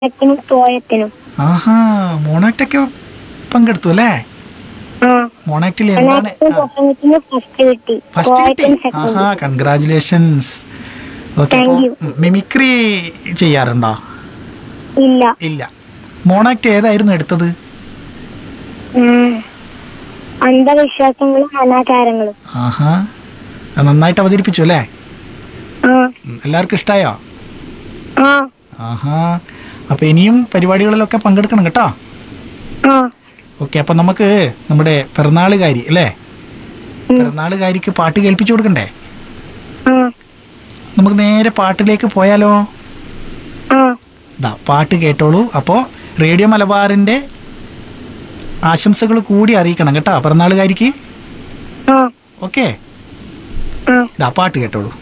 മോണത്തിനും തോയത്തിനും ആഹാ മോണാക്ടൊക്കെ പങ്കെടുത്തു അല്ലേ ആ മോണാക്ടിൽ എന്താണ് മോണാക്ടും പ്രസംഗത്തിനും ഫസ്റ്റ് കിട്ടി ഫസ്റ്റ് കിട്ടി തോയത്തിന് ആഹാ സെക്കൻഡ് കൺഗ്രാചുലേഷൻസ് ഓക്കെ Thank അപ്പോൾ you. മിമിക്രി ചെയ്യാറുണ്ടോ ഇല്ല ഇല്ല മോണാക്ട് ഏതായിരുന്നു എടുത്തത് ഉം. അന്ധവിശ്വാസങ്ങളും അനാചാരങ്ങളും ആഹാ അത് നന്നായിട്ട് അവതരിപ്പിച്ചു അല്ലേ ആ ഉം, എല്ലാവർക്കും ഇഷ്ടമായോ ആ ആഹാ അപ്പോൾ ഇനിയും പരിപാടികളിലൊക്കെ പങ്കെടുക്കണം കേട്ടോ ആ ഓക്കെ അപ്പം നമുക്ക് നമ്മുടെ പിറന്നാളുകാരി അല്ലേ പിറന്നാളുകാരിക്ക് പാട്ട് കേൾപ്പിച്ചു കൊടുക്കണ്ടേ ആ നമുക്ക് നേരെ പാട്ടിലേക്ക് പോയാലോ ആ ദാ പാട്ട് കേട്ടോളൂ അപ്പോൾ റേഡിയോ മലബാറിൻ്റെ ആശംസകൾ കൂടി അറിയിക്കണം കേട്ടോ പിറന്നാളുകാരിക്ക് ആ ഓക്കെ ആ ദാ പാട്ട് കേട്ടോളൂ